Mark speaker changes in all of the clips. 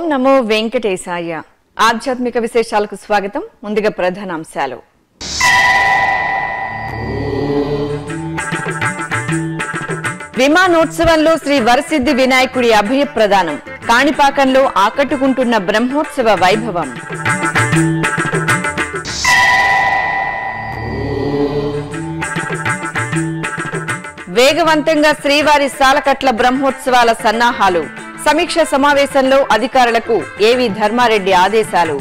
Speaker 1: నమో వెంకటేశాయ ఆధ్యాత్మిక విశేషాలకు స్వాగతం ముందుగా ప్రధాన అంశాలు విమానోత్సవంలో శ్రీ వరసిద్ధి వినాయకుడి అభయ ప్రదానం కాణిపాకంలో ఆకట్టుకుంటున్న బ్రహ్మోత్సవ వైభవం వేగవంతంగా శ్రీవారి సాలకట్ల బ్రహ్మోత్సవాల సన్నాహాలు సమీక్ష సమావేశంలో అధికారులకు ఏవి ధర్మారెడ్డి ఆదేశాలు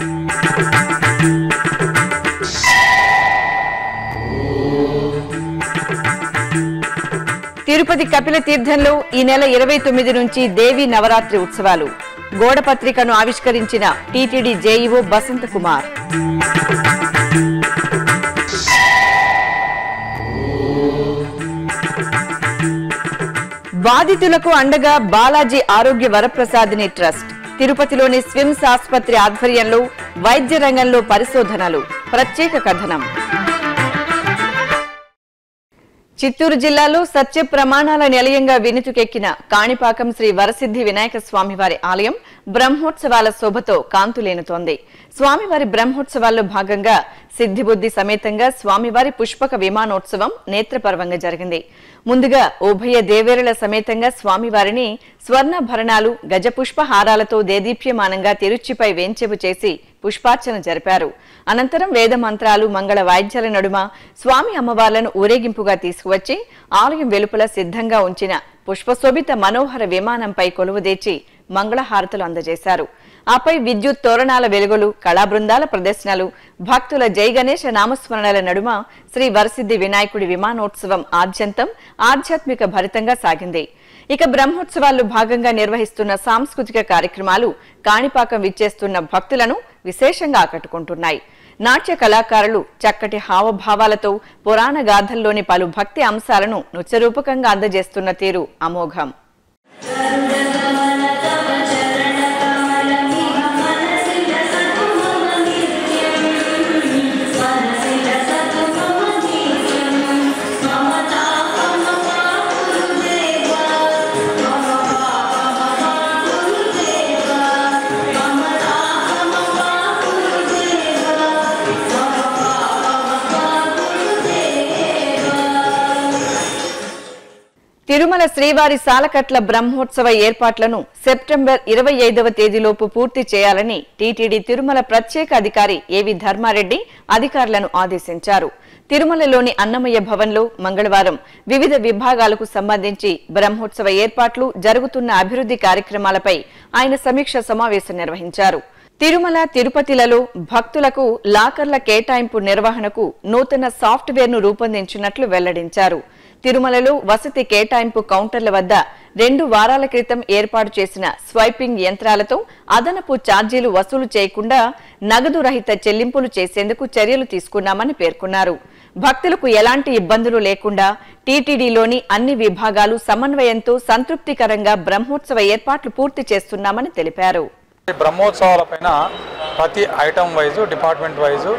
Speaker 1: తిరుపతి కపిల తీర్థంలో ఈ నెల ఇరవై తొమ్మిది నుంచి దేవి నవరాత్రి ఉత్సవాలు గోడ పత్రికను ఆవిష్కరించిన టీటీడీ జేఈఓ బసంత కుమార్ బాధితులకు అండగా బాలాజీ ఆరోగ్య వరప్రసాదిని ట్రస్ట్ తిరుపతిలోని స్విమ్స్ ఆసుపత్రి ఆధ్వర్యంలో వైద్య రంగంలో పరిశోధనలు ప్రత్యేక కథనం చిత్తూరు జిల్లాలో సత్య ప్రమాణాల నిలయంగా వినుతుకెక్కిన కాణిపాకం శ్రీ వరసిద్ధి వినాయక స్వామివారి ఆలయం బ్రహ్మోత్సవాల శోభతో కాంతులేనుతోంది స్వామివారి బ్రహ్మోత్సవాల్లో భాగంగా సిద్ధిబుద్ధి సమేతంగా స్వామివారి పుష్పక విమానోత్సవం నేత్రపర్వంగా జరిగింది ముందుగా ఉభయ దేవేరుల సమేతంగా స్వామివారిని స్వర్ణభరణాలు గజపుష్ప హారాలతో దేదీప్యమానంగా తిరుచిపై వేంచెపు చేసి పుష్పార్చన జరిపారు అనంతరం వేద మంత్రాలు మంగళ వాయిద్యాల నడుమ స్వామి అమ్మవార్లను ఊరేగింపుగా తీసుకువచ్చి ఆలయం వెలుపల సిద్ధంగా ఉంచిన పుష్పశోభిత మనోహర విమానంపై కొలువుదీర్చి మంగళహారతులు అందజేశారు ఆపై విద్యుత్ తోరణాల వెలుగులు కళాబృందాల ప్రదర్శనలు భక్తుల జై గణేశ నామస్మరణల నడుమ శ్రీ వరసిద్ధి వినాయకుడి విమానోత్సవం ఆద్యంతం ఆధ్యాత్మిక భరితంగా సాగింది ఇక బ్రహ్మోత్సవాల్లో భాగంగా నిర్వహిస్తున్న సాంస్కృతిక కార్యక్రమాలు కాణిపాకం విచ్చేస్తున్న భక్తులను విశేషంగా ఆకట్టుకుంటున్నాయి నాట్య కళాకారులు చక్కటి హావభావాలతో పురాణ గాథల్లోని పలు భక్తి అంశాలను నృత్యరూపకంగా అందజేస్తున్న తీరు అమోఘం తిరుమల శ్రీవారి సాలకట్ల బ్రహ్మోత్సవ ఏర్పాట్లను సెప్టెంబర్ ఇరవై ఐదవ తేదీలోపు పూర్తి చేయాలని టీటీడీ తిరుమల ప్రత్యేక అధికారి ఏవి ధర్మారెడ్డి అధికారులను ఆదేశించారు తిరుమలలోని అన్నమయ్య భవన్లో మంగళవారం వివిధ విభాగాలకు సంబంధించి బ్రహ్మోత్సవ ఏర్పాట్లు జరుగుతున్న అభివృద్ధి కార్యక్రమాలపై ఆయన సమీక్ష సమావేశం నిర్వహించారు తిరుమల తిరుపతిలలో భక్తులకు లాకర్ల కేటాయింపు నిర్వహణకు నూతన సాఫ్ట్వేర్ ను రూపొందించినట్లు వెల్లడించారు తిరుమలలో వసతి కేటాయింపు కౌంటర్ల వద్ద రెండు వారాల క్రితం ఏర్పాటు చేసిన స్వైపింగ్ యంత్రాలతో అదనపు ఛార్జీలు వసూలు చేయకుండా నగదు రహిత చెల్లింపులు చేసేందుకు చర్యలు తీసుకున్నామని పేర్కొన్నారు భక్తులకు ఎలాంటి ఇబ్బందులు లేకుండా టీటీడీలోని అన్ని విభాగాలు సమన్వయంతో సంతృప్తికరంగా బ్రహ్మోత్సవ ఏర్పాట్లు పూర్తి చేస్తున్నామని తెలిపారు
Speaker 2: ఈ బ్రహ్మోత్సవాలపైన ప్రతి ఐటమ్ వైజు డిపార్ట్మెంట్ వైజు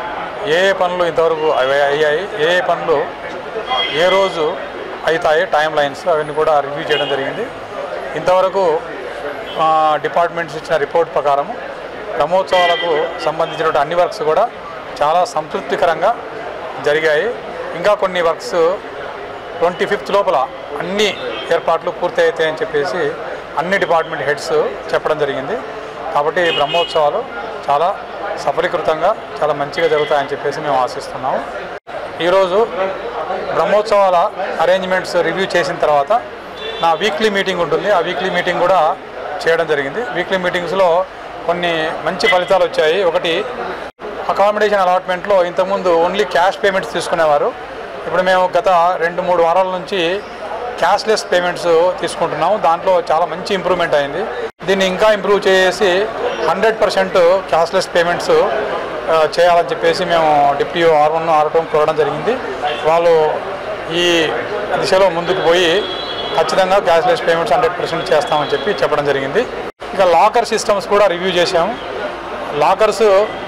Speaker 2: ఏ ఏ పనులు ఇంతవరకు అవి అయ్యాయి ఏ ఏ పనులు ఏ రోజు అవుతాయి టైం లైన్స్ అవన్నీ కూడా రివ్యూ చేయడం జరిగింది ఇంతవరకు ఆ, డిపార్ట్మెంట్స్ ఇచ్చిన రిపోర్ట్ ప్రకారం బ్రహ్మోత్సవాలకు సంబంధించినటువంటి అన్ని వర్క్స్ కూడా చాలా సంతృప్తికరంగా జరిగాయి ఇంకా కొన్ని వర్క్స్ ట్వంటీ ఫిఫ్త్ లోపల అన్ని ఏర్పాట్లు పూర్తి అవుతాయని చెప్పేసి అన్ని డిపార్ట్మెంట్ హెడ్స్ చెప్పడం జరిగింది కాబట్టి ఈ బ్రహ్మోత్సవాలు చాలా సఫలీకృతంగా చాలా మంచిగా జరుగుతాయని చెప్పేసి మేము ఆశిస్తున్నాము ఈరోజు బ్రహ్మోత్సవాల అరేంజ్మెంట్స్ రివ్యూ చేసిన తర్వాత నా వీక్లీ మీటింగ్ ఉంటుంది ఆ వీక్లీ మీటింగ్ కూడా చేయడం జరిగింది వీక్లీ మీటింగ్స్లో కొన్ని మంచి ఫలితాలు వచ్చాయి ఒకటి అకామిడేషన్ అలాట్మెంట్లో ఇంతకుముందు ఓన్లీ క్యాష్ పేమెంట్స్ తీసుకునేవారు ఇప్పుడు మేము గత రెండు మూడు వారాల నుంచి క్యాష్లెస్ పేమెంట్స్ తీసుకుంటున్నాము దాంట్లో చాలా మంచి ఇంప్రూవ్మెంట్ అయింది దీన్ని ఇంకా ఇంప్రూవ్ చేసి హండ్రెడ్ పర్సెంట్ క్యాష్లెస్ పేమెంట్స్ చేయాలని చెప్పేసి మేము deputy R one R two కోరడం జరిగింది వాళ్ళు ఈ దిశలో ముందుకు పోయి ఖచ్చితంగా క్యాష్లెస్ పేమెంట్స్ హండ్రెడ్ పర్సెంట్ చేస్తామని చెప్పి చెప్పడం జరిగింది ఇక లాకర్ సిస్టమ్స్ కూడా రివ్యూ చేశాము లాకర్స్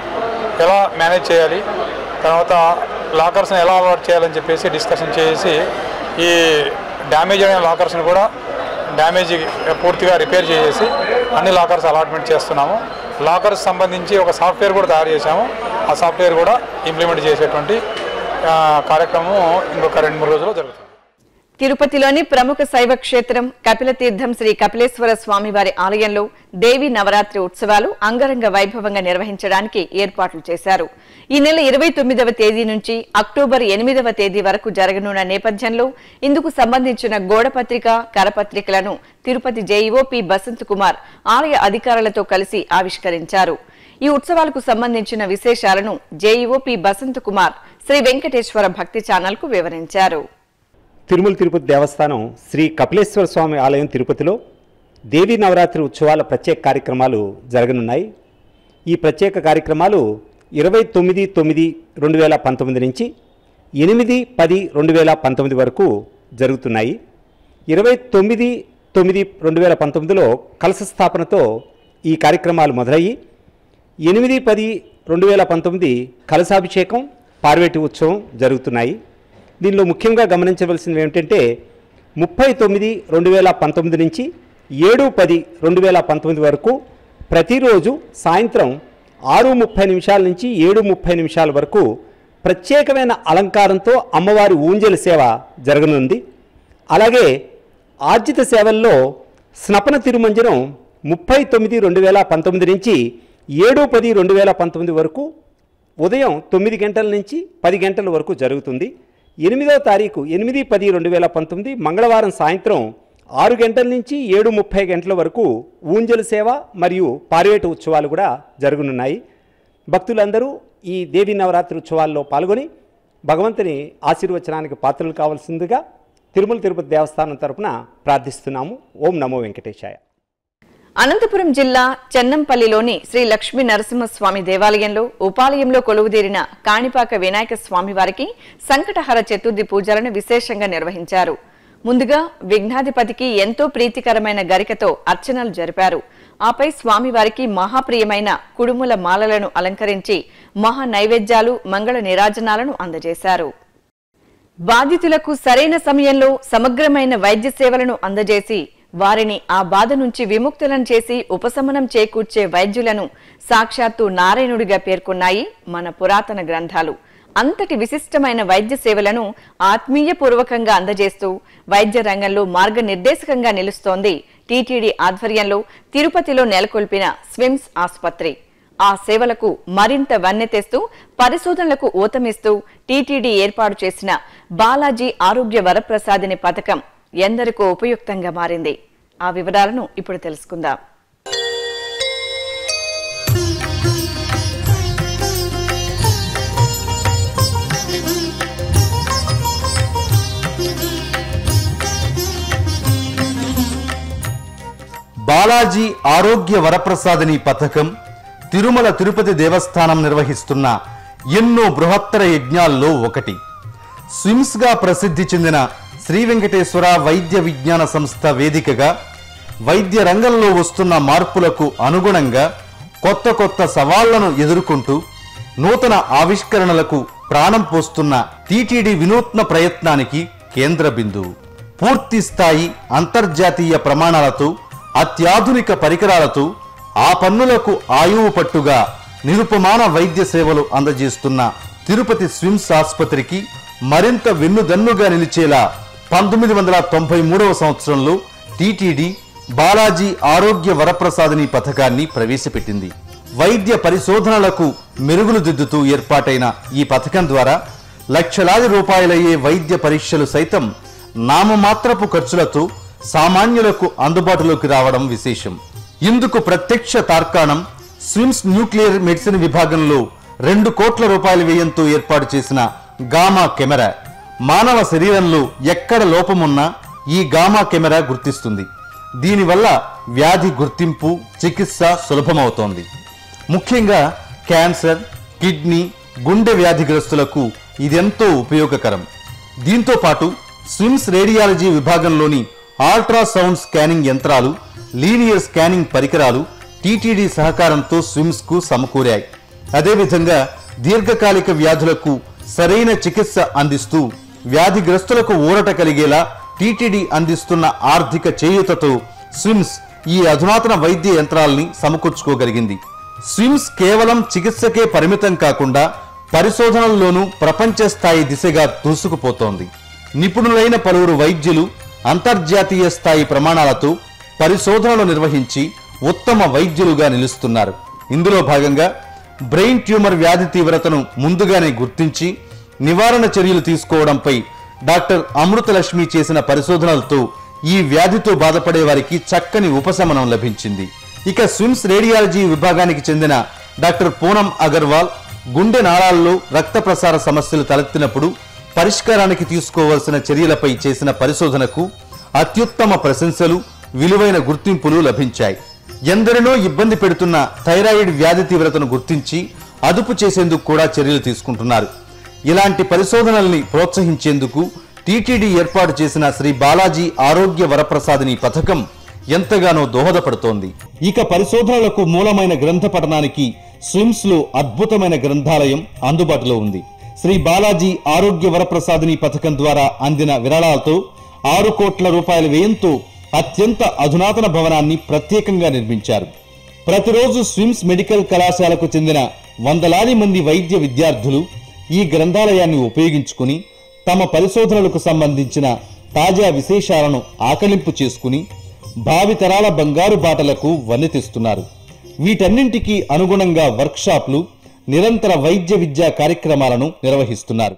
Speaker 2: ఎలా మేనేజ్ చేయాలి తర్వాత లాకర్స్ని ఎలా అలవాటు చేయాలని చెప్పేసి డిస్కషన్ చేసి ఈ డ్యామేజ్ అయిన లాకర్స్ని కూడా డ్యామేజ్ పూర్తిగా రిపేర్ చేసేసి అన్ని లాకర్స్ అలాట్మెంట్ చేస్తున్నాము లాకర్స్ సంబంధించి ఒక సాఫ్ట్వేర్ కూడా తయారు చేశాము ఆ సాఫ్ట్వేర్ కూడా ఇంప్లిమెంట్ చేసేటువంటి ఆ, కార్యక్రమం ఇంకొక రెండు మూడు రోజుల్లో జరుగుతుంది
Speaker 1: తిరుపతిలోని ప్రముఖ శైవ క్షేత్రం కపిలతీర్థం శ్రీ కపిలేశ్వర స్వామివారి ఆలయంలో దేవి నవరాత్రి ఉత్సవాలు అంగరంగ వైభవంగా నిర్వహించడానికి ఏర్పాట్లు చేశారు ఈ నెల ఇరవై తొమ్మిదవ తేదీ నుంచి అక్టోబర్ ఎనిమిదవ తేదీ వరకు జరగనున్న నేపథ్యంలో ఇందుకు సంబంధించిన గోడపత్రిక కరపత్రికలను తిరుపతి జేఈఓ పి బసంత్ కుమార్ ఆలయ అధికారులతో కలిసి ఆవిష్కరించారు ఈ ఉత్సవాలకు సంబంధించిన విశేషాలను JEO P Basant Kumar Shri Venkateswara Bhakti channel కు వివరించారు
Speaker 3: తిరుమల తిరుపతి దేవస్థానం శ్రీ కపిలేశ్వర స్వామి ఆలయం తిరుపతిలో దేవీ నవరాత్రి ఉత్సవాల ప్రత్యేక కార్యక్రమాలు జరగనున్నాయి ఈ ప్రత్యేక కార్యక్రమాలు ఇరవై తొమ్మిది తొమ్మిది రెండు వేల పంతొమ్మిది నుంచి ఎనిమిది పది రెండు వేల పంతొమ్మిది వరకు జరుగుతున్నాయి ఇరవై తొమ్మిది తొమ్మిది రెండు వేల పంతొమ్మిదిలో కలశ స్థాపనతో ఈ కార్యక్రమాలు మొదలయ్యి ఎనిమిది పది రెండు వేల పంతొమ్మిది కలశాభిషేకం పార్వేటి ఉత్సవం జరుగుతున్నాయి దీనిలో ముఖ్యంగా గమనించవలసినవి ఏమిటంటే ముప్పై తొమ్మిది రెండు వేల పంతొమ్మిది నుంచి ఏడు పది రెండు వేల పంతొమ్మిది వరకు ప్రతిరోజు సాయంత్రం ఆరు ముప్పై నిమిషాల నుంచి ఏడు ముప్పై నిమిషాల వరకు ప్రత్యేకమైన అలంకారంతో అమ్మవారి ఊంజల సేవ జరగనుంది అలాగే ఆర్జిత సేవల్లో స్నపన తిరుమంజనం ముప్పై తొమ్మిది రెండు వేల పంతొమ్మిది నుంచి ఏడు పది రెండు వేల పంతొమ్మిది వరకు ఉదయం తొమ్మిది గంటల నుంచి పది గంటల వరకు జరుగుతుంది ఎనిమిదవ తారీఖు ఎనిమిది పది రెండు వేల పంతొమ్మిది మంగళవారం సాయంత్రం ఆరు గంటల నుంచి ఏడు ముప్పై గంటల వరకు ఊంజల సేవ మరియు పార్వేట ఉత్సవాలు కూడా జరగనున్నాయి భక్తులందరూ ఈ దేవీ నవరాత్రి ఉత్సవాల్లో పాల్గొని భగవంతుని ఆశీర్వచనానికి పాత్రలు కావాల్సిందిగా తిరుమల తిరుపతి దేవస్థానం తరపున ప్రార్థిస్తున్నాము ఓం నమో వెంకటేశాయ
Speaker 1: అనంతపురం జిల్లా చెన్నంపల్లిలోని శ్రీ లక్ష్మీ నరసింహస్వామి దేవాలయంలో ఉపాలయంలో కొలువుదీరిన కాణిపాక వినాయక స్వామి వారికి సంకటహర చతుర్థి పూజలను విశేషంగా నిర్వహించారు ముందుగా విఘ్నాధిపతికి ఎంతో ప్రీతికరమైన గరికతో అర్చనలు జరిపారు ఆపై స్వామివారికి మహాప్రియమైన కుడుముల మాలలను అలంకరించి మహా నైవేద్యాలు మంగళ నిరాజనాలను అందజేశారు బాధితులకు సరైన సమయంలో సమగ్రమైన వైద్య సేవలను అందజేసి వారిని ఆ బాధ నుంచి విముక్తులను చేసి ఉపశమనం చేకూర్చే వైద్యులను సాక్షాత్తు నారాయణుడిగా పేర్కొన్నాయి మన పురాతన గ్రంథాలు అంతటి విశిష్టమైన వైద్య సేవలను ఆత్మీయపూర్వకంగా అందజేస్తూ వైద్య రంగంలో మార్గనిర్దేశకంగా నిలుస్తోంది టీటీడీ ఆధ్వర్యంలో తిరుపతిలో నెలకొల్పిన స్విమ్స్ ఆసుపత్రి ఆ సేవలకు మరింత వన్నె తెస్తూ పరిశోధనలకు ఊతమిస్తూ టీటీడీ ఏర్పాటు చేసిన బాలాజీ ఆరోగ్య వరప్రసాదిని పథకం ఎందరికో ఉపయుక్తంగా మారింది ఆ వివరాలను ఇప్పుడు తెలుసుకుందాం
Speaker 4: బాలాజీ ఆరోగ్య వరప్రసాదిని పథకం తిరుమల తిరుపతి దేవస్థానం నిర్వహిస్తున్న ఎన్నో బృహత్తర యజ్ఞాల్లో ఒకటి స్విమ్స్గా ప్రసిద్ధి చెందిన శ్రీ వెంకటేశ్వర వైద్య విజ్ఞాన సంస్థ వేదికగా వైద్య రంగంలో వస్తున్న మార్పులకు అనుగుణంగా కొత్త కొత్త సవాళ్లను ఎదుర్కొంటూ నూతన ఆవిష్కరణలకు ప్రాణం పోస్తున్న టీటీడీ వినూత్న ప్రయత్నానికి కేంద్ర బిందువు పూర్తి స్థాయి అంతర్జాతీయ ప్రమాణాలతో అత్యాధునిక పరికరాలతో ఆ పన్నులకు ఆయువు పట్టుగా నిరుపమాన వైద్య సేవలు అందజేస్తున్న తిరుపతి స్విమ్స్ ఆసుపత్రికి మరింత వెన్నుదన్నుగా నిలిచేలా పంతొమ్మిది వందల తొంభై మూడవ సంవత్సరంలో టీటీడీ బాలాజీ ఆరోగ్య వరప్రసాదిని పథకాన్ని ప్రవేశపెట్టింది వైద్య పరిశోధనలకు మెరుగులు దిద్దుతూ ఏర్పాటైన ఈ పథకం ద్వారా లక్షలాది రూపాయలయ్యే వైద్య పరీక్షలు సైతం నామమాత్రపు ఖర్చులతో సామాన్యులకు అందుబాటులోకి రావడం విశేషం ఇందుకు ప్రత్యక్ష తార్కాణం స్విమ్స్ న్యూక్లియర్ మెడిసిన్ విభాగంలో రెండు కోట్ల రూపాయల వ్యయంతో ఏర్పాటు చేసిన గామా కెమెరా మానవ శరీరంలో ఎక్కడ లోపమున్నా ఈ గామా కెమెరా గుర్తిస్తుంది దీనివల్ల వ్యాధి గుర్తింపు చికిత్స సులభమవుతోంది ముఖ్యంగా క్యాన్సర్ కిడ్నీ గుండె వ్యాధిగ్రస్తులకు ఇదెంతో ఉపయోగకరం దీంతో పాటు స్విమ్స్ రేడియాలజీ విభాగంలోని అల్ట్రాసౌండ్ స్కానింగ్ యంత్రాలు లీనియర్ స్కానింగ్ పరికరాలు టీటీడీ సహకారంతో స్విమ్స్ కు సమకూరాయి అదేవిధంగా దీర్ఘకాలిక వ్యాధులకు సరైన చికిత్స అందిస్తూ వ్యాధిగ్రస్తులకు ఊరట కలిగేలా టీటీడీ అందిస్తున్న ఆర్థిక చేయూతతో స్విమ్స్ ఈ అధునాతన వైద్య యంత్రాల్ని సమకూర్చుకోగలిగింది స్విమ్స్ కేవలం చికిత్సకే పరిమితం కాకుండా పరిశోధనల్లోనూ ప్రపంచ స్థాయి దిశగా దూసుకుపోతోంది నిపుణులైన పలువురు వైద్యులు అంతర్జాతీయ స్థాయి ప్రమాణాలతో పరిశోధనలు నిర్వహించి ఉత్తమ వైద్యులుగా నిలుస్తున్నారు ఇందులో భాగంగా బ్రెయిన్ ట్యూమర్ వ్యాధి తీవ్రతను ముందుగానే గుర్తించి నివారణ చర్యలు తీసుకోవడంపై డాక్టర్ అమృతలక్ష్మి చేసిన పరిశోధనలతో ఈ వ్యాధితో బాధపడే వారికి చక్కని ఉపశమనం లభించింది ఇక స్విమ్స్ రేడియాలజీ విభాగానికి చెందిన డాక్టర్ పూనం అగర్వాల్ గుండె నాళాల్లో రక్త ప్రసార సమస్యలు తలెత్తినప్పుడు పరిష్కారానికి తీసుకోవాల్సిన చర్యలపై చేసిన పరిశోధనకు అత్యుత్తమ ప్రశంసలు విలువైన గుర్తింపులు లభించాయి ఎందరినో ఇబ్బంది పెడుతున్న థైరాయిడ్ వ్యాధి తీవ్రతను గుర్తించి అదుపు చేసేందుకు కూడా చర్యలు తీసుకుంటున్నారు ఇలాంటి పరిశోధనల్ని ప్రోత్సహించేందుకు టీటీడీ ఏర్పాటు చేసిన శ్రీ బాలాజీ ఆరోగ్య వరప్రసాదిని పథకం ఎంతగానో దోహదపడుతోంది ఇక పరిశోధనలకు మూలమైన గ్రంథ పఠనానికి స్విమ్స్ లో అద్భుతమైన గ్రంథాలయం అందుబాటులో ఉంది శ్రీ బాలాజీ ఆరోగ్య వరప్రసాదిని పథకం ద్వారా అందిన విరాళాలతో ఆరు కోట్ల రూపాయల వ్యయంతో అత్యంత అధునాతన భవనాన్ని ప్రత్యేకంగా నిర్మించారు ప్రతిరోజు స్విమ్స్ మెడికల్ కళాశాలకు చెందిన వందలాది మంది వైద్య విద్యార్థులు ఈ గ్రంథాలయాన్ని ఉపయోగించుకుని తమ పరిశోధనలకు సంబంధించిన తాజా విశేషాలను ఆకలింపు చేసుకుని భావితరాల బంగారు బాటలకు వన్నెతెస్తున్నారు వీటన్నింటికీ అనుగుణంగా వర్క్షాప్లు నిరంతర వైద్య విద్యా కార్యక్రమాలను నిర్వహిస్తున్నారు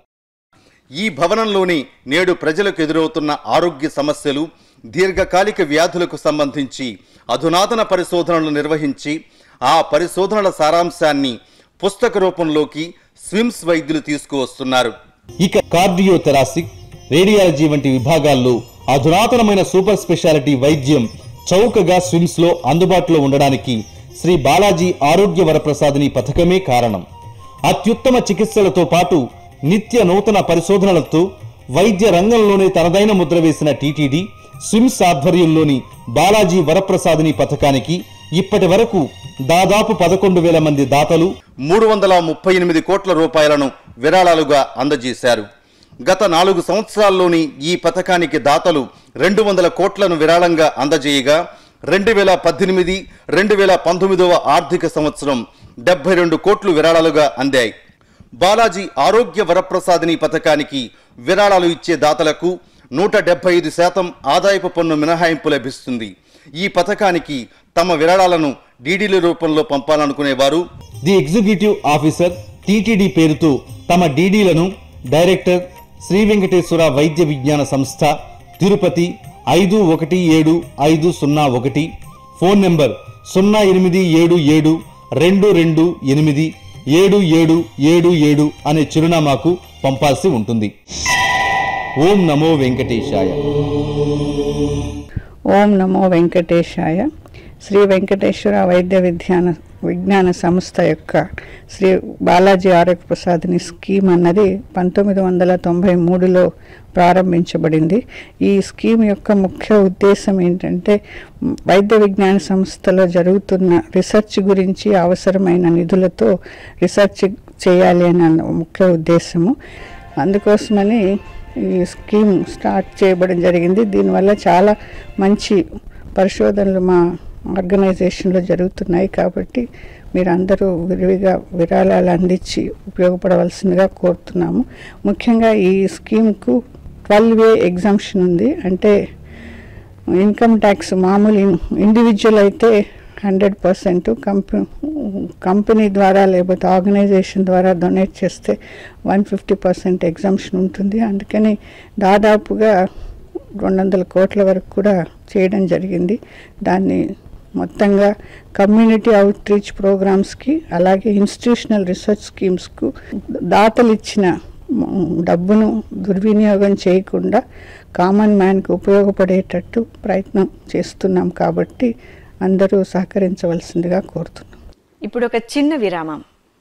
Speaker 4: ఈ భవనంలోని నేడు ప్రజలకు ఎదురవుతున్న ఆరోగ్య సమస్యలు దీర్ఘకాలిక వ్యాధులకు సంబంధించి అధునాతన పరిశోధనలు నిర్వహించి ఆ పరిశోధనల సారాంశాన్ని పుస్తక రూపంలోకి స్విమ్స్ వైద్యులు తీసుకువస్తున్నారు ఇక కార్డియోథెరాసిక్ రేడియాలజీ వంటి విభాగాల్లో అధునాతనమైన సూపర్ స్పెషాలిటీ వైద్యం చౌకగా స్విమ్స్ లో అందుబాటులో ఉండడానికి శ్రీ బాలాజీ ఆరోగ్య వరప్రసాదిని పథకమే కారణం అత్యుత్తమ చికిత్సలతో పాటు నిత్య నూతన పరిశోధనలతో వైద్య రంగంలోనే తనదైన ముద్ర వేసిన టీటీడీ స్విమ్స్ ఆధ్వర్యంలోని బాలాజీ వరప్రసాదిని పథకానికి ఇప్పటి వరకు దాదాపు పదకొండు వేల మంది దాతలు మూడు వందల ముప్పై ఎనిమిది కోట్ల రూపాయలను విరాళాలుగా అందజేశారు గత నాలుగు సంవత్సరాల్లోని ఈ పథకానికి దాతలు రెండు వందల కోట్లను విరాళంగా అందజేయగా రెండు వేల పద్దెనిమిది రెండు వేల పంతొమ్మిదవ ఆర్థిక సంవత్సరం డెబ్బై రెండు కోట్లు విరాళాలుగా అందాయి బాలాజీ ఆరోగ్య వరప్రసాదిని పథకానికి విరాళాలు ఇచ్చే దాతలకు నూట డెబ్బై ఐదు శాతం ఆదాయపు పన్ను మినహాయింపు లభిస్తుంది ఈ పథకానికి తమ విరాళాలను డీడీల రూపంలో పంపాలనుకునేవారు ది ఎగ్జిక్యూటివ్ ఆఫీసర్ టీటీడీ పేరుతో తమ డీడీలను డైరెక్టర్ శ్రీ వెంకటేశ్వర వైద్య విజ్ఞాన సంస్థ తిరుపతి ఐదు ఒకటి ఏడు ఐదు సున్నా ఒకటి ఫోన్ నెంబర్ సున్నా ఎనిమిది ఏడు ఏడు రెండు రెండు ఎనిమిది ఏడు ఏడు ఏడు ఏడు అనే చిరునామాకు పంపాల్సి ఉంటుంది ఓం నమో వెంకటేశాయ
Speaker 5: ఓం నమో వెంకటేశాయ శ్రీ వెంకటేశ్వర వైద్య విజ్ఞాన విజ్ఞాన సంస్థ యొక్క శ్రీ బాలాజీ ఆరోగ్య ప్రసాద్ని స్కీమ్ అన్నది పంతొమ్మిది వందల తొంభై మూడులో ప్రారంభించబడింది ఈ స్కీమ్ యొక్క ముఖ్య ఉద్దేశం ఏంటంటే మ్, వైద్య విజ్ఞాన సంస్థలో జరుగుతున్న రీసెర్చ్ గురించి అవసరమైన నిధులతో రీసెర్చ్ చేయాలి అని అన్న ముఖ్య ఉద్దేశము అందుకోసమని ఈ స్కీమ్ స్టార్ట్ చేయబడం జరిగింది దీనివల్ల చాలా మంచి పరిశోధనలు మా ఆర్గనైజేషన్లో జరుగుతున్నాయి కాబట్టి మీరందరూ విరివిగా విరాళాలు అందించి ఉపయోగపడవలసిందిగా కోరుతున్నాము ముఖ్యంగా ఈ స్కీమ్కు ట్వెల్వ్ ఏ ఎగ్జామ్షన్ ఉంది అంటే ఇన్కమ్ ట్యాక్స్ మామూలు ఇన్- ఇండివిజువల్ అయితే హండ్రెడ్ పర్సెంట్ కంపెనీ కంపెనీ ద్వారా లేకపోతే ఆర్గనైజేషన్ ద్వారా డొనేట్ చేస్తే వన్ ఫిఫ్టీ పర్సెంట్ ఎగ్జామ్షన్ ఉంటుంది అందుకని దాదాపుగా రెండు వందల కోట్ల వరకు కూడా చేయడం జరిగింది దాన్ని మొత్తంగా కమ్యూనిటీ అవుట్ రీచ్ ప్రోగ్రామ్స్కి అలాగే ఇన్స్టిట్యూషనల్ రీసెర్చ్ స్కీమ్స్కు దాతలు ఇచ్చిన మ్, డబ్బును దుర్వినియోగం చేయకుండా కామన్ మ్యాన్కి ఉపయోగపడేటట్టు ప్రయత్నం చేస్తున్నాం కాబట్టి అందరూ సహకరించవలసిందిగా కోరుతున్నాం
Speaker 1: ఇప్పుడు ఒక చిన్న విరామం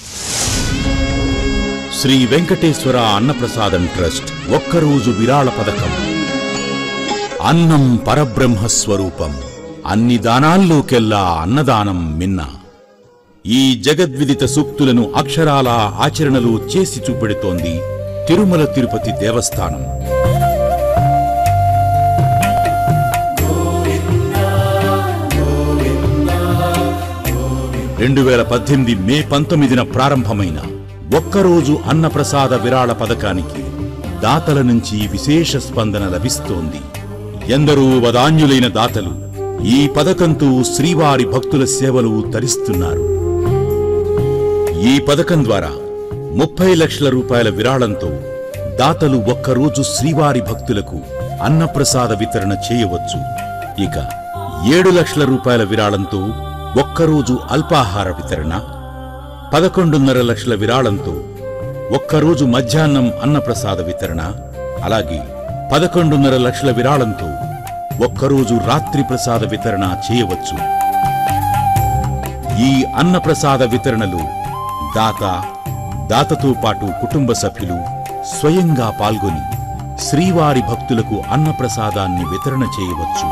Speaker 6: శ్రీ వెంకటేశ్వర అన్నప్రసాదం ట్రస్ట్ ఒక్కరోజు విరాళ పథకం అన్నం పరబ్రహ్మ స్వరూపం అన్ని దానాల్లోకెల్లా అన్నదానం మిన్న ఈ జగద్విదిత సూక్తులను అక్షరాల ఆచరణలో చేసి చూపెడుతోంది తిరుమల తిరుపతి దేవస్థానం రెండు వేల పద్దెనిమిది మే పంతొమ్మిదిన ప్రారంభమైన ఒక్కరోజు అన్నప్రసాద విరాళ పథకానికి దాతల నుంచి విశేష స్పందన లభిస్తోంది ఎందరో వదాన్యులైన దాతలు ఈ పథకంతో శ్రీవారి భక్తుల సేవలు తరిస్తున్నారు ఈ పథకం ద్వారా ముప్పై లక్షల రూపాయల విరాళంతో దాతలు ఒక్కరోజు శ్రీవారి భక్తులకు అన్నప్రసాద వితరణ చేయవచ్చు ఇక ఏడు లక్షల రూపాయల విరాళంతో ఒక్కరోజు అల్పాహార వితరణ పదకొండున్నర లక్షల విరాళంతో ఒక్కరోజు మధ్యాహ్నం అన్నప్రసాద వితరణ అలాగే పదకొండున్నర లక్షల విరాళంతో ఒక్కరోజు రాత్రి ప్రసాద వితరణ చేయవచ్చు ఈ అన్నప్రసాద వితరణలో దాత దాతతో పాటు కుటుంబ సభ్యులు స్వయంగా పాల్గొని శ్రీవారి భక్తులకు అన్నప్రసాదాన్ని వితరణ చేయవచ్చు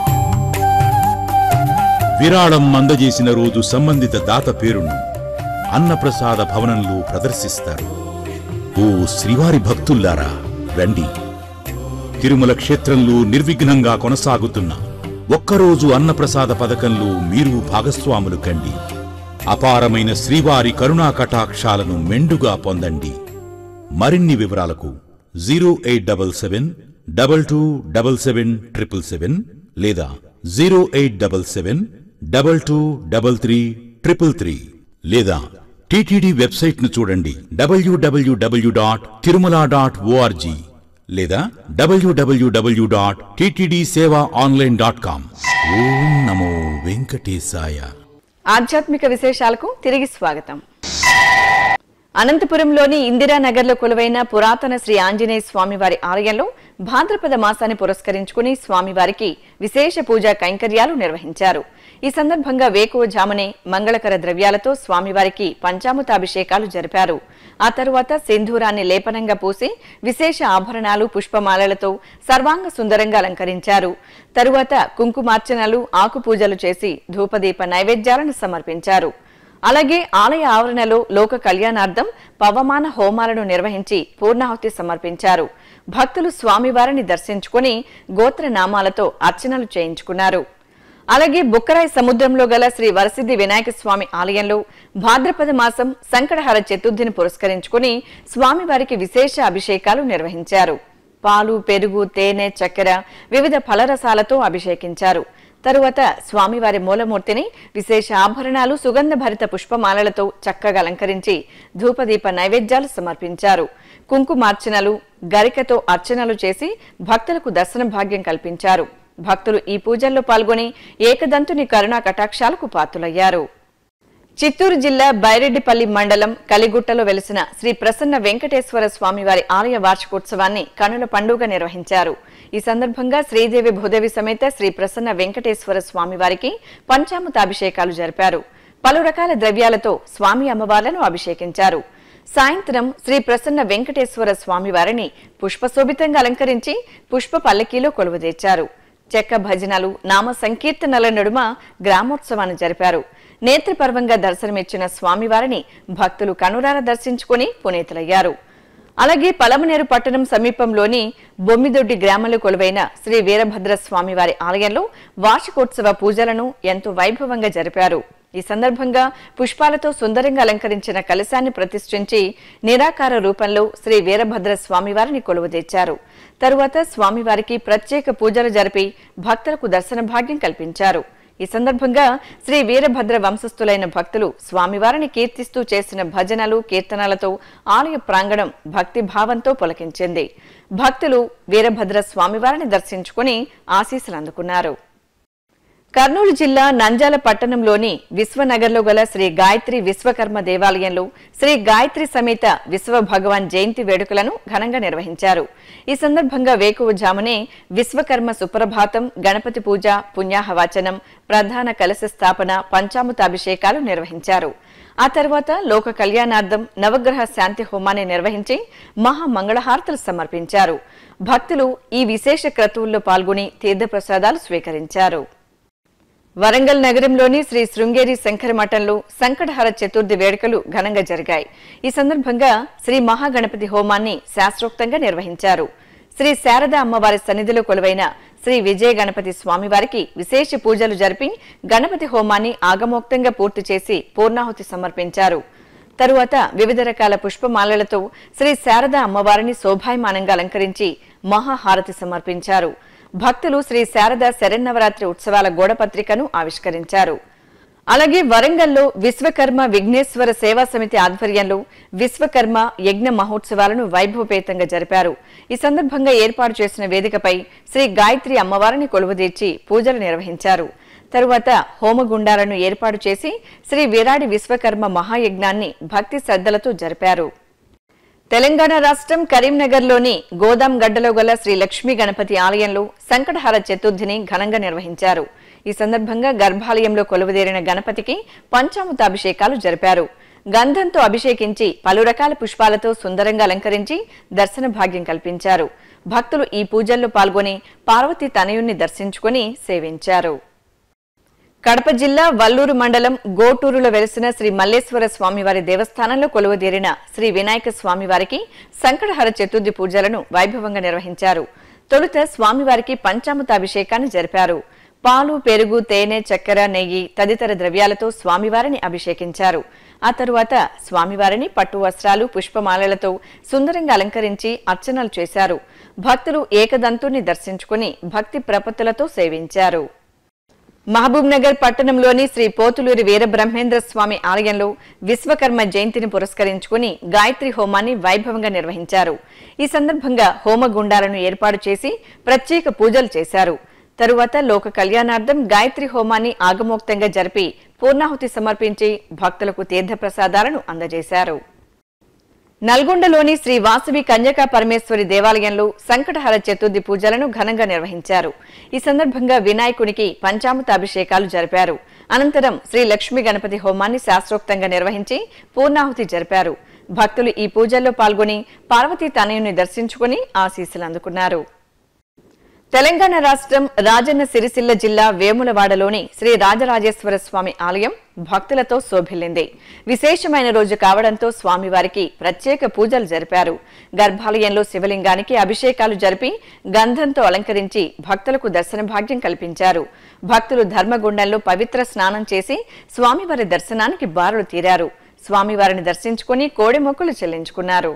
Speaker 6: విరాళం అందజేసిన రోజు సంబంధిత దాత పేరును అన్నప్రసాద భవనంలో ప్రదర్శిస్తారు ఓ శ్రీవారి భక్తుల్లారా రండి తిరుమల క్షేత్రంలో నిర్విఘ్నంగా కొనసాగుతున్న ఒక్కరోజు అన్నప్రసాద పథకంలో మీరు భాగస్వాములు కండి అపారమైన శ్రీవారి కరుణా కటాక్షాలను మెండుగా పొందండి మరిన్ని వివరాలకు zero eight double seven double two double seven triple seven లేదా zero eight double seven double two double three triple three లేదా టీటీడీ వెబ్సైట్ను చూడండి WWW dot Tirumala dot ORG లేదా WWW dot TTD seva online dot com ఓం నమో వెంకటేశాయ
Speaker 1: ఆధ్యాత్మిక విశేషాలకు తిరిగి స్వాగతం అనంతపురంలోని ఇందిరానగర్లో కొలువైన పురాతన శ్రీ ఆంజనేయ స్వామివారి ఆలయంలో భాద్రపద మాసాన్ని పురస్కరించుకుని స్వామివారికి విశేష పూజా కైంకర్యాలు నిర్వహించారు ఈ సందర్భంగా వేకువజామునే మంగళకర ద్రవ్యాలతో స్వామివారికి పంచామృతాభిషేకాలు జరిపారు ఆ తరువాత సింధూరాన్ని లేపనంగా పూసి విశేష ఆభరణాలు పుష్పమాలలతో సర్వాంగ సుందరంగా అలంకరించారు తరువాత కుంకుమార్చనలు ఆకు పూజలు చేసి ధూపదీప నైవేద్యాలను సమర్పించారు అలాగే ఆలయ ఆవరణలో లోక కళ్యాణార్థం పవమాన హోమాలను నిర్వహించి పూర్ణాహుతి సమర్పించారు భక్తులు స్వామివారిని దర్శించుకుని గోత్రనామాలతో అర్చనలు చేయించుకున్నారు అలాగే బుక్కరాయి సముద్రంలో గల శ్రీ వరసిద్ధి వినాయక స్వామి ఆలయంలో భాద్రపద మాసం సంకటహర చతుర్థిని పురస్కరించుకుని స్వామివారికి విశేష అభిషేకాలు నిర్వహించారు పాలు పెరుగు తేనె చక్కెర వివిధ ఫలరసాలతో అభిషేకించారు తరువాత స్వామివారి మూలమూర్తిని విశేష ఆభరణాలు సుగంధ భరిత పుష్పమాలలతో చక్కగా అలంకరించి ధూపదీప నైవేద్యాలు సమర్పించారు కుంకుమార్చనలు గరికతో అర్చనలు చేసి భక్తులకు దర్శన భాగ్యం కల్పించారు భక్తులు ఈ పూజల్లో పాల్గొని ఏకదంతుని కరుణా కటాక్షాలకు పాత్రులయ్యారు చిత్తూరు జిల్లా బైరెడ్డిపల్లి మండలం కలిగుట్టలో వెలిసిన శ్రీ ప్రసన్న వెంకటేశ్వర స్వామివారి ఆలయ వార్షికోత్సవాన్ని కనుల పండుగ నిర్వహించారు ఈ సందర్భంగా శ్రీదేవి భూదేవి సమేత శ్రీ ప్రసన్న వెంకటేశ్వర స్వామివారికి పంచామృతాభిషేకాలు జరిపారు పలు రకాల ద్రవ్యాలతో స్వామి అమ్మవార్లను అభిషేకించారు సాయంత్రం శ్రీ ప్రసన్న వెంకటేశ్వర స్వామివారిని పుష్పశోభితంగా అలంకరించి పుష్ప పల్లకీలో కొలువుదీర్చారు చెక్క భజనలు నామ సంకీర్తనల నడుమ గ్రామోత్సవాన్ని జరిపారు నేత్రపర్వంగా దర్శనమిచ్చిన స్వామివారిని భక్తులు కనురార దర్శించుకుని పునీతులయ్యారు అలాగే పలమనేరు పట్టణం సమీపంలోని బొమ్మిదొడ్డి గ్రామంలో కొలువైన శ్రీ వీరభద్ర స్వామివారి ఆలయంలో వార్షికోత్సవ పూజలను ఎంతో వైభవంగా జరిపారు ఈ సందర్భంగా పుష్పాలతో సుందరంగా అలంకరించిన కలశాన్ని ప్రతిష్ఠించి నిరాకార రూపంలో శ్రీ వీరభద్ర స్వామివారిని కొలువుదీర్చారు తరువాత స్వామివారికి ప్రత్యేక పూజలు జరిపి భక్తులకు దర్శన భాగ్యం కల్పించారు ఈ సందర్భంగా శ్రీ వీరభద్ర వంశస్థులైన భక్తులు స్వామివారిని కీర్తిస్తూ చేసిన భజనలు కీర్తనలతో ఆలయ ప్రాంగణం భక్తి భావంతో పులకించింది భక్తులు వీరభద్ర స్వామివారిని దర్శించుకుని ఆశీస్సులు అందుకున్నారు కర్నూలు జిల్లా నంజాల పట్టణంలోని విశ్వనగర్లో గల శ్రీ గాయత్రి విశ్వకర్మ దేవాలయంలో శ్రీ గాయత్రి సమేత విశ్వ భగవాన్ జయంతి వేడుకలను ఘనంగా నిర్వహించారు ఈ సందర్భంగా వేకువజామునే విశ్వకర్మ సుప్రభాతం గణపతి పూజ పుణ్యాహవాచనం ప్రధాన కలశ స్థాపన పంచామృతాభిషేకాలు నిర్వహించారు ఆ తర్వాత లోక కళ్యాణార్థం నవగ్రహ శాంతి హోమాన్ని నిర్వహించి మహామంగళహారతులు సమర్పించారు భక్తులు ఈ విశేష క్రతువుల్లో పాల్గొని తీర్థప్రసాదాలు స్వీకరించారు వరంగల్ నగరంలోని శ్రీ శృంగేరి శంకర మఠంలో సంకటహర చతుర్థి వేడుకలు ఘనంగా జరిగాయి ఈ సందర్భంగా శ్రీ మహాగణపతి హోమాన్ని శాస్త్రోక్తంగా నిర్వహించారు శ్రీ శారద అమ్మవారి సన్నిధిలో కొలువైన శ్రీ విజయ గణపతి స్వామివారికి విశేష పూజలు జరిపి గణపతి హోమాన్ని ఆగమోక్తంగా పూర్తి చేసి పూర్ణాహుతి సమర్పించారు తరువాత వివిధ రకాల పుష్పమాలలతో శ్రీ శారద అమ్మవారిని శోభాయమానంగా అలంకరించి మహాహారతి సమర్పించారు భక్తులు శ్రీ శారద శరన్నవరాత్రి ఉత్సవాల గోడపత్రికను ఆవిష్కరించారు అలాగే వరంగల్లో విశ్వకర్మ విఘ్నేశ్వర సేవా సమితి ఆధ్వర్యంలో విశ్వకర్మ యజ్ఞ మహోత్సవాలను వైభవపేతంగా జరిపారు ఈ సందర్భంగా ఏర్పాటు చేసిన వేదికపై శ్రీ గాయత్రి అమ్మవారిని కొలువుదీర్చి పూజలు నిర్వహించారు తరువాత హోమగుండాలను ఏర్పాటు చేసి శ్రీ విరాడి విశ్వకర్మ మహాయజ్ఞాన్ని భక్తి శ్రద్ధలతో జరిపారు తెలంగాణ రాష్ట్రం కరీంనగర్లోని గోదాం గడ్డలో గల శ్రీ లక్ష్మీ గణపతి ఆలయంలో సంకటహార చతుర్థిని ఘనంగా నిర్వహించారు ఈ సందర్భంగా గర్భాలయంలో కొలువుదేరిన గణపతికి పంచామృతాభిషేకాలు జరిపారు గంధంతో అభిషేకించి పలు రకాల పుష్పాలతో సుందరంగా అలంకరించి దర్శన భాగ్యం కల్పించారు భక్తులు ఈ పూజల్లో పాల్గొని పార్వతీ తనయుణ్ణి దర్శించుకుని సేవించారు కడప జిల్లా వల్లూరు మండలం గోటూరులో వెలిసిన శ్రీ మల్లేశ్వర స్వామివారి దేవస్థానంలో కొలువుదీరిన శ్రీ వినాయక స్వామివారికి సంకటహర చతుర్థి పూజలను వైభవంగా నిర్వహించారు తొలుత స్వామివారికి పంచామృతాభిషేకాన్ని జరిపారు పాలు పెరుగు తేనె చక్కెర నెయ్యి తదితర ద్రవ్యాలతో స్వామివారిని అభిషేకించారు ఆ తరువాత స్వామివారిని పట్టు వస్త్రాలు పుష్పమాలలతో సుందరంగా అలంకరించి అర్చనలు చేశారు భక్తులు ఏకదంతుని దర్శించుకుని భక్తి ప్రపత్తులతో సేవించారు మహబూబ్ నగర్ పట్టణంలోని శ్రీ పోతులూరి వీరబ్రహ్మేంద్ర స్వామి ఆలయంలో విశ్వకర్మ జయంతిని పురస్కరించుకుని గాయత్రి హోమాన్ని వైభవంగా నిర్వహించారు ఈ సందర్భంగా హోమగుండాలను ఏర్పాటు చేసి ప్రత్యేక పూజలు చేశారు తరువాత లోక కళ్యాణార్థం గాయత్రి హోమాన్ని ఆగమోక్తంగా జరిపి పూర్ణాహుతి సమర్పించి భక్తులకు తీర్థప్రసాదాలను అందజేశారు నల్గొండలోని శ్రీ వాసవి కన్యకా పరమేశ్వరి దేవాలయంలో సంకటహర చతుర్థి పూజలను ఘనంగా నిర్వహించారు ఈ సందర్భంగా వినాయకునికి పంచామృత అభిషేకాలు జరిపారు అనంతరం శ్రీ లక్ష్మీ గణపతి హోమాన్ని శాస్త్రోక్తంగా నిర్వహించి పూర్ణాహుతి జరిపారు భక్తులు ఈ పూజల్లో పాల్గొని పార్వతీ తనయుని దర్శించుకుని ఆశీస్సులు అందుకున్నారు తెలంగాణ రాష్ట్రం రాజన్న సిరిసిల్ల జిల్లా వేములవాడలోని శ్రీ రాజరాజేశ్వర స్వామి ఆలయం భక్తులతో శోభిల్లింది విశేషమైన రోజు కావడంతో స్వామివారికి ప్రత్యేక పూజలు జరిపారు గర్భాలయంలో శివలింగానికి అభిషేకాలు జరిపి గంధంతో అలంకరించి భక్తులకు దర్శన భాగ్యం కల్పించారు భక్తులు ధర్మగుండంలో పవిత్ర స్నానం చేసి స్వామివారి దర్శనానికి బారులు తీరారు స్వామివారిని దర్శించుకుని కోడి మొక్కులు చెల్లించుకున్నారు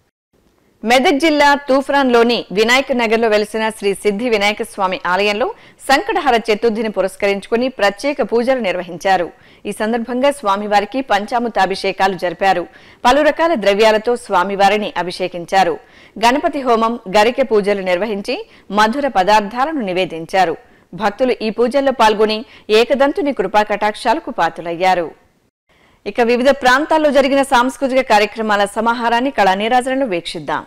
Speaker 1: మెదక్ జిల్లా తూఫ్రాన్లోని వినాయక నగర్లో వెలిసిన శ్రీ సిద్ధి వినాయక స్వామి ఆలయంలో సంకటహర చతుర్థిని పురస్కరించుకుని ప్రత్యేక పూజలు నిర్వహించారు ఈ సందర్భంగా స్వామివారికి పంచామృతాభిషేకాలు జరిపారు పలు రకాల ద్రవ్యాలతో స్వామివారిని అభిషేకించారు గణపతి హోమం గరికె పూజలు నిర్వహించి మధుర పదార్థాలను నివేదించారు భక్తులు ఈ పూజల్లో పాల్గొని ఏకదంతుని కృపా కటాక్షాలకు పాత్రులయ్యారు ఇక వివిధ ప్రాంతాల్లో జరిగిన సాంస్కృతిక కార్యక్రమాల సమాహారాన్ని కళా నీరాజనలో వీక్షిద్దాం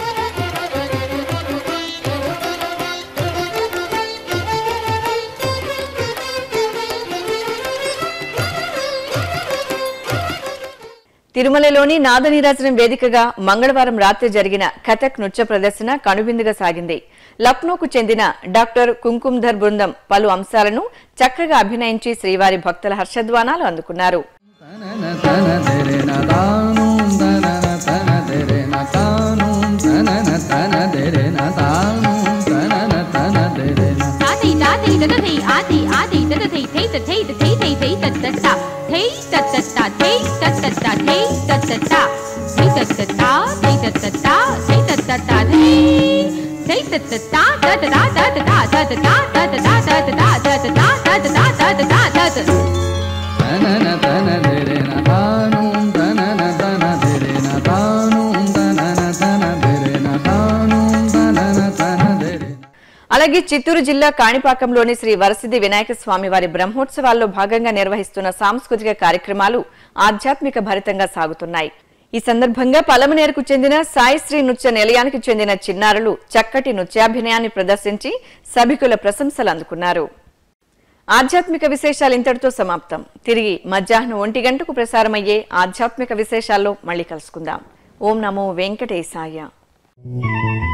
Speaker 1: తిరుమలలోని నాదనీరాజనం వేదికగా మంగళవారం రాత్రి జరిగిన కథక్ నృత్య ప్రదర్శన కనువిందుగా సాగింది లక్నోకు చెందిన డాక్టర్ కుంకుమ్ధర్ బృందం పలు అంశాలను చక్కగా అభినయించి శ్రీవారి భక్తుల హర్షధ్వానాలు అందుకున్నారు
Speaker 7: తనన తన తెరెన తాను తనన తన తెరెన తాను తనన తన తెరెన తాను తనన తన తెరెన
Speaker 8: తాతై తాతై తతై ఆతి ఆతి తతై థై తథై తథై థై థై తత్తత్త థై తత్తత్త థై తత్తత్త థై తత్తత్త థై తత్తత్త థై తత్తత్త థై తత్తత్త థై థై తత్తత్త తతదా తతదా తతదా తతదా తతదా తతదా తతదా తతదా తతదా
Speaker 7: తనన తన తెరెన తాను తనన తన తెరెన తాను తనన తన తెరెన తాను తనన తన తెరెన
Speaker 1: అలాగే చిత్తూరు జిల్లా కాణిపాకంలోని శ్రీ వరసిద్ధి వినాయక స్వామి వారి బ్రహ్మోత్సవాల్లో భాగంగా నిర్వహిస్తున్న సాంస్కృతిక కార్యక్రమాలు ఆధ్యాత్మిక భరితంగా సాగుతున్నాయి ఈ సందర్భంగా పలమనేరుకు చెందిన సాయిశ్రీ నృత్య నిలయానికి చెందిన చిన్నారులు చక్కటి నృత్యాభినయాన్ని ప్రదర్శించి సభికుల ప్రశంసలు అందుకున్నారు ఆధ్యాత్మిక విశేషాలు ఇంతటితో సమాప్తం తిరిగి మధ్యాహ్నం ఒంటి గంటకు ప్రసారమయ్యే ఆధ్యాత్మిక విశేషాల్లో మళ్ళీ కలుసుకుందాం ఓం నమో వెంకటేశాయ